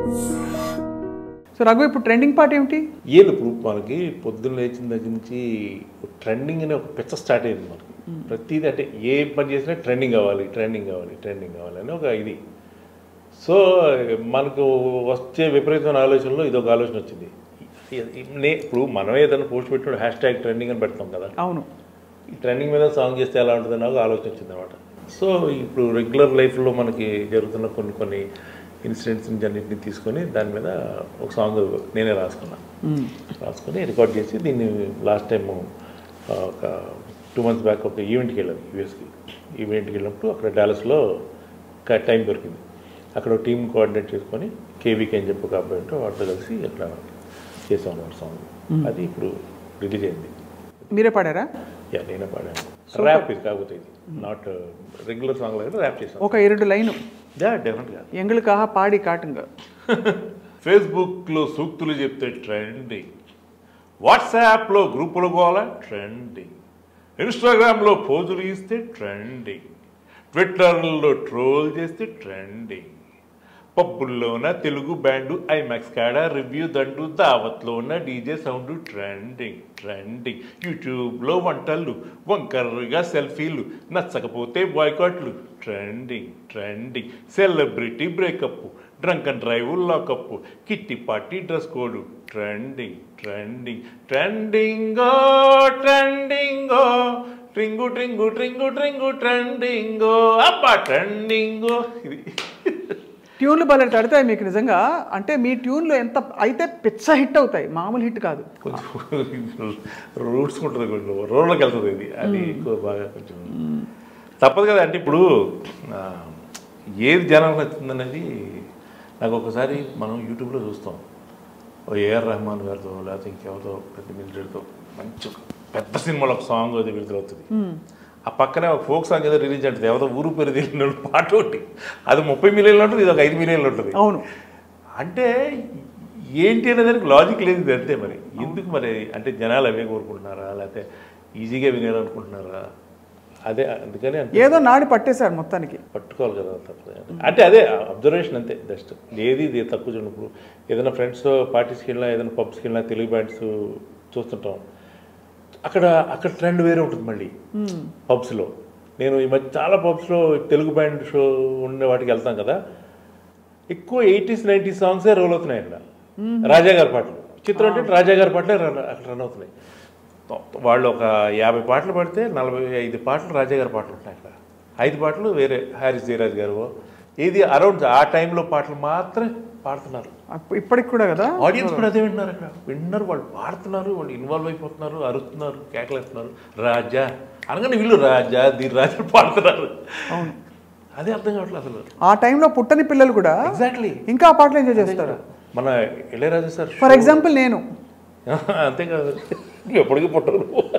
So Raghu ఇప్పుడు trending పాట ఏమిటి ఏది ఇప్పుడు మనకి పొద్దున్న లేచిన దగ్గర నుంచి ట్రెండింగ్ అనే ఒక పిచ్చ స్టార్ట్ అయింది మనకి ప్రతిదీ అంటే ఏ పని చేసినా ట్రెండింగ్ కావాలి ట్రెండింగ్ కావాలి ట్రెండింగ్ కావాలి అని ఒక ఇది సో మనకు వచ్చే విపరీతమైన ఆలోచనలో ఇది ఒక ఆలోచన వచ్చింది నే ఇప్పుడు మనం ఏదైనా పోస్ట్ పెట్టినప్పుడు హ్యాష్ ట్యాగ్ ట్రెండింగ్ అని పెడతాం కదా అవును ఈ ట్రెండింగ్ మీద సాంగ్ చేస్తే ఎలా ఉంటుందని ఒక ఆలోచన వచ్చింది అనమాట సో ఇప్పుడు రెగ్యులర్ లైఫ్లో మనకి జరుగుతున్న కొన్ని కొన్ని ఇన్సిడెంట్స్ అన్నింటిని తీసుకొని దాని మీద ఒక సాంగ్ నేనే రాసుకున్నా రాసుకొని రికార్డ్ చేసి దీన్ని లాస్ట్ టైం ఒక టూ మంత్స్ బ్యాక్ ఒక ఈవెంట్కి వెళ్ళాను యూఎస్కి ఈవెంట్కి వెళ్ళినప్పుడు అక్కడ డాలస్లో టైం దొరికింది అక్కడ ఒక టీం కోఆర్డినేట్ చేసుకొని కేవీకి అని చెప్పి ఒక అబ్బాయి ఉంటే వాటితో కలిసి అట్లా చేసాం అన్నమాట సాంగ్ అది ఇప్పుడు రిలీజ్ అయింది మీరే పాడారా యా నేనే పాడాను ర్యాప్ ఇది కాకపోతే ఇది నాట్ రెగ్యులర్ సాంగ్ లాగా ర్యాప్ చేసాం ఒక ఎరుడు లైను యా డెఫినెట్గా ఎంగులకాహ పాడి కాటుగా ఫేస్బుక్లో సూక్తులు చెప్తే ట్రెండింగ్ వాట్సాప్లో గ్రూపులు గోల ట్రెండింగ్ ఇన్స్టాగ్రామ్లో పోజులు ఇస్తే ట్రెండింగ్ ట్విట్టర్లో ట్రోల్ చేస్తే ట్రెండింగ్ పబ్బుల్లోన తెలుగు బ్యాండు ఐమాక్స్ కాడ రివ్యూ దండు దావత్లోన డీజే సౌండ్ ట్రెండింగ్ ట్రెండింగ్ యూట్యూబ్లో వంటలు వంకర్గా సెల్ఫీలు నచ్చకపోతే బాయ్కాట్లు trending trending celebrity breakup drunk and drive lockup kitty party dress code trending trending ట్రెండింగో ట్రెండింగో ట్రింగు ట్రింగు ట్రింగు ట్రింగు ట్రెండింగో అబ్బా ట్రెండింగో ఇది ట్యూన్లు భలే తడతాయి మీకు నిజంగా అంటే మీ ట్యూన్లు ఎంత అయితే పిచ్చ హిట్ అవుతాయి మామూలు హిట్ కాదు కొంచెం రూట్స్ ఉంటుంది కొంచెం రోడ్లోకి వెళ్తుంది ఇది అది ఎక్కువ బాగా కొంచెం తప్పదు కదా అంటే ఇప్పుడు ఆ, ఏది జనానికి నచ్చుతుంది అనేది నాకు ఒకసారి మనం యూట్యూబ్లో చూస్తాం ఓ ఏఆర్ రెహమాన్ గారితో లేకపోతే ఇంకెవరితో పెద్ద మిలిటరీతో మంచి ఒక పెద్ద సినిమాలో ఒక సాంగ్ అది విడుదలవుతుంది ఆ పక్కనే ఒక ఫోక్ సాంగ్ ఏదో రిలీజ్ అంటుంది ఎవరో ఊరు పేరు తెలియని పాట ఒకటి అది ముప్పై మిలియన్లు ఉంటుంది ఇది ఒక ఐదు మిలియన్లు ఉంటుంది అవును అంటే ఏంటి అనే దానికి లాజిక్ లేదు ఇది అంతే మరి ఎందుకు మరి అంటే జనాలు అవే కోరుకుంటున్నారా లేకపోతే ఈజీగా వినాలనుకుంటున్నారా అదే అందుకని అంతే ఏదో నాడి పట్టేశారు మొత్తానికి పట్టుకోవాలి కదా తప్పదు అంటే అదే అబ్జర్వేషన్ అంతే జస్ట్ ఏది ఇది తక్కువ చూడప్పుడు ఏదైనా ఫ్రెండ్స్ పార్టీస్కి వెళ్ళినా ఏదైనా పబ్స్కి వెళ్ళినా తెలుగు బ్యాండ్స్ చూస్తుంటాం అక్కడ అక్కడ ట్రెండ్ వేరే ఉంటుంది మళ్ళీ పబ్స్లో నేను ఈ మధ్య చాలా పబ్స్లో తెలుగు బ్యాండ్ షో ఉండే వాటికి వెళ్తాం కదా ఎక్కువ ఎయిటీస్ నైంటీస్ సాంగ్సే రోల్ అవుతున్నాయి అక్కడ రాజా గారి పాటలు చిత్రం అంటే రాజా గారి పాటలే రన్ అక్కడ రన్ అవుతున్నాయి వాళ్ళు ఒక యాభై పాటలు పడితే నలభై ఐదు పాటలు రాజా గారి పాటలు ఉంటాయి అక్కడ ఐదు పాటలు వేరే హారిస్ జయరాజ్ గారు ఇది అరౌండ్ ఆ టైంలో పాటలు మాత్రమే పాడుతున్నారు అప్పు- ఇప్పటికి కూడా కదా ఆడియన్స్ కూడా అదే వింటున్నారు అక్కడ వింటున్నారు వాళ్ళు పాడుతున్నారు వాళ్ళు ఇన్వాల్వ్ అయిపోతున్నారు అరుస్తున్నారు కేకలేస్తున్నారు రాజా అనగానే వీళ్ళు రాజా ది రాజా పాడుతున్నారు అవును అదే అర్థం కావట్లేదు అసలు ఆ టైంలో పుట్టని పిల్లలు కూడా ఎగ్జాక్ట్లీ ఇంకా ఆ పాటలు ఎంజాయ్ చేస్తారు మన ఇళయరాజా సార్ ఫర్ ఎగ్జాంపుల్ నేను అంతేకాదు ఎప్పటికీ పుట్టరు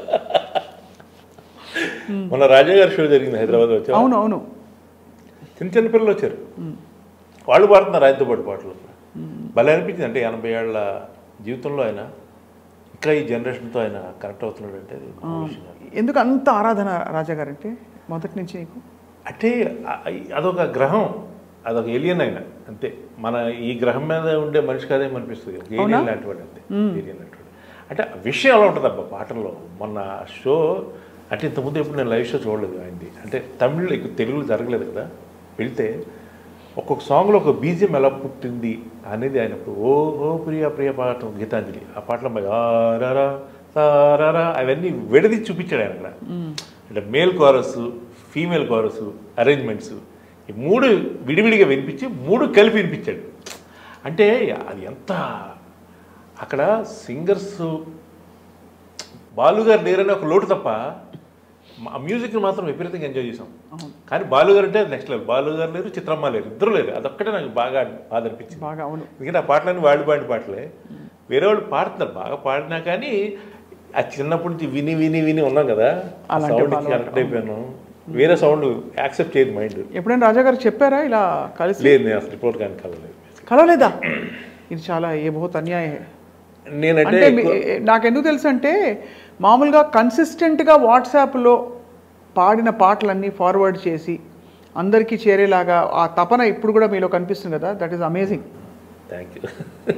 మన రాజా గారి షో జరిగింది హైదరాబాద్ వచ్చా అవును అవును చిన్న చిన్న పిల్లలు వచ్చారు వాళ్ళు పాడుతున్నారు ఆయనతో పాటు పాటలు భలే అనిపించింది అంటే ఎనభై ఏళ్ళ జీవితంలో ఆయన ఇంకా ఈ జనరేషన్తో ఆయన కనెక్ట్ అవుతున్నాడు అంటే అది మామూలు విషయం కాదు. ఎందుకు అంత ఆరాధన రాజా గారంటే మొదటి నుంచి నీకు అంటే ఆ- అదొక గ్రహం అదొక ఏలియన్ ఆయన అంతే మన ఈ గ్రహం మీద ఉండే మనిషి కదే అనిపిస్తుంది ఒక ఏలియన్ లాంటి వాడు అంతే ఏలియన్ లాంటి వాడు అంటే ఆ విషయం అలా ఉంటుంది అబ్బా పాటల్లో మొన్న షో అంటే ఇంతకుముందు ఎప్పుడు నేను లైవ్ షో చూడలేదు ఆయనది అంటే తమిళ్లో ఎక్కువ తెలుగులో జరగలేదు కదా వెళ్తే ఒక్కొక్క సాంగ్లో ఒక బీజియం ఎలా పుట్టింది అనేది ఆయన ఇప్పుడు ఓ ఓ ప్రియ ప్రియ పాట గీతాంజలి ఆ పాటలో మరి ఆరారా సారారా అవన్నీ విడది చూపించాడు ఆయన అక్కడ అంటే male chorus female chorus arrangements ఈ మూడు విడివిడిగా వినిపించి మూడు కలిపి వినిపించాడు అంటే అది ఎంత అక్కడ సింగర్స్ బాలుగారు లేరని ఒక లోటు తప్ప ఆ మ్యూజిక్ని మాత్రం విపరీతంగా ఎంజాయ్ చేసాం కానీ బాలుగారు అంటే నెక్స్ట్ లెవెల్ బాలుగారు లేరు చిత్రమ్మ లేరు ఇద్దరు లేరు అదొక్కటే నాకు బాగా బాధ అనిపించింది బాగా అవును ఎందుకంటే ఆ పాటలన్నీ వాళ్ళు పాడిన పాటలే వేరే వాళ్ళు పాడుతున్నారు బాగా పాడినా కానీ ఆ చిన్నప్పటి నుంచి విని విని విని ఉన్నాం కదా అలాంటి సౌండ్కి వాళ్ళు- కనెక్ట్ అయిపోయాను వేరే సౌండ్ యాక్సెప్ట్ చేయదు మైండ్ ఎప్పుడైనా రాజా గారు చెప్పారా ఇలా కలిసి లేదు నేను అసలు రిపోర్ట్ కానీ కలవలేదు కలవలేదా ఇది చాలా ఏ బహుత్ అన్యాయ హై. నేనంటే అంటే మీ- నాకెందుకు తెలుసు అంటే మామూలుగా కన్సిస్టెంట్గా వాట్సాప్లో పాడిన పాటలన్నీ ఫార్వర్డ్ చేసి అందరికీ చేరేలాగా ఆ తపన ఇప్పుడు కూడా మీలో కనిపిస్తుంది కదా that is amazing thank you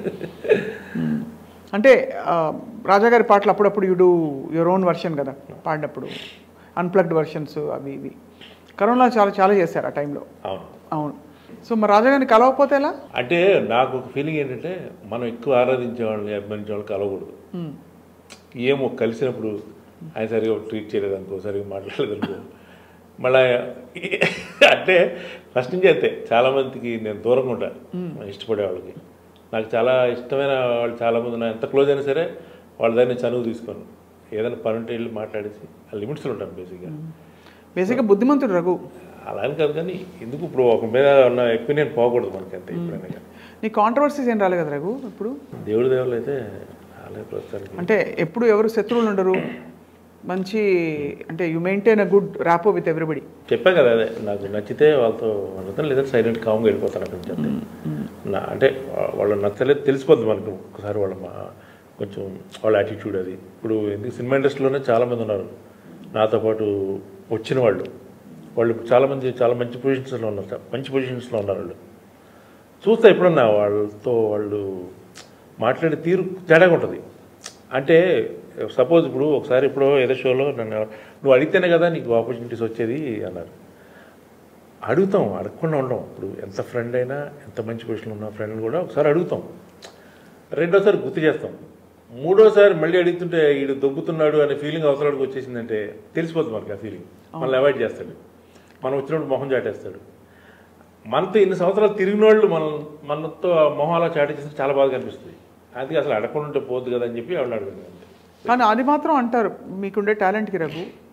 అంటే ఆ, రాజా గారి పాటలు అప్పుడప్పుడు you do your own version కదా పాడినప్పుడు అన్ప్లగ్డ్ వర్షన్స్ అవి ఇవి కరోనా చాలా చాలా చేశారు ఆ టైంలో అవును అవును సో మరి రాజా గారిని కలవకపోతే ఎలా అంటే నాకు ఒక ఫీలింగ్ ఏంటంటే మనం ఎక్కువ ఆరాధించే వాళ్ళని అభిమానించే వాళ్ళని కలవకూడదు మ్మ్. ఏమో కలిసినప్పుడు ఆయన సరిగా ట్రీట్ చేయలేదు అనుకో సరిగా మాట్లాడలేదు అనుకో మళ్ళీ అంటే ఫస్ట్ నుంచి అంతే చాలామందికి నేను దూరంగా ఉంటాను ఇష్టపడే వాళ్ళకి నాకు చాలా ఇష్టమైన వాళ్ళు చాలామంది నా ఎంత క్లోజ్ అయినా సరే వాళ్ళ దగ్గర నేను చనువు తీసుకోను ఏదైనా పని ఉంటే వెళ్ళి మాట్లాడేసి ఆ లిమిట్స్లో ఉంటాను బేసిక్గా బేసిక్గా బుద్ధిమంతుడు రఘు అలా అని కాదు కానీ ఎందుకు ఇప్పుడు ఒక మీద ఉన్న ఒపీనియన్ పోకూడదు మనకి అంతే ఎప్పుడైనా కానీ నీ కాంట్రవర్సీస్ ఏం రాలేదు కదా రఘు ఇప్పుడు దేవుడి దేవుళ్ళు అయితే రాలేదు ప్రస్తుతానికి అంటే ఎప్పుడు ఎవరు శత్రువులు ఉండరు మంచి అంటే you maintain a good rapport with everybody చెప్పా కదా అదే నాకు నచ్చితే వాళ్ళతో వాళ్ళతో లేదా సైలెంట్ కామ్గా వెళ్ళిపోతాను అక్కడి నుంచి అంతే నా అంటే వా- వాళ్ళు నచ్చలేదు తెలిసిపోద్ది మనకు ఒకసారి వాళ్ళ మా కొంచెం వాళ్ళ యాటిట్యూడ్ అది ఇప్పుడు ఎందుకు సినిమా ఇండస్ట్రీలోనే చాలామంది ఉన్నారు నాతో పాటు వచ్చిన వాళ్ళు వాళ్ళు ఇప్పుడు చాలామంది చాలా మంచి పొజిషన్స్లో ఉన్నారు చా- మంచి పొజిషన్స్లో ఉన్నారు వాళ్ళు చూస్తా ఎప్పుడన్నా వాళ్ళతో వాళ్ళు మాట్లాడే తీరు తేడాగా ఉంటుంది అంటే సపోజ్ ఇప్పుడు ఒకసారి ఇప్పుడు ఏదో షోలో నన్ను నువ్వు అడిగితేనే కదా నీకు ఆపర్చునిటీస్ వచ్చేది అన్నారు అడుగుతాం అడగకుండా ఉండం ఇప్పుడు ఎంత ఫ్రెండ్ అయినా ఎంత మంచి పొజిషన్లో ఉన్న ఫ్రెండ్ కూడా ఒకసారి అడుగుతాం రెండోసారి గుర్తు చేస్తాం మూడోసారి మళ్ళీ అడుగుతుంటే వీడు దొబ్బుతున్నాడు అనే ఫీలింగ్ అవసరానికి వచ్చేసిందంటే తెలిసిపోతుంది మనకి ఆ ఫీలింగ్ మనల్ని అవాయిడ్ చేస్తాడు మనం వచ్చినప్పుడు మొహం చాటేస్తాడు మనతో ఇన్ని సంవత్సరాలు తిరిగిన వాళ్ళు మనం మనతో ఆ మొహం అలా చాటేస్తే చాలా బాగా కనిపిస్తుంది అది అసలు అడగకుండా ఉంటే పోద్దు కదా అని చెప్పి ఆవిడ అడుగుతుంది కానీ అది మాత్రం అంటారు మీకుండే టాలెంట్కి రఘు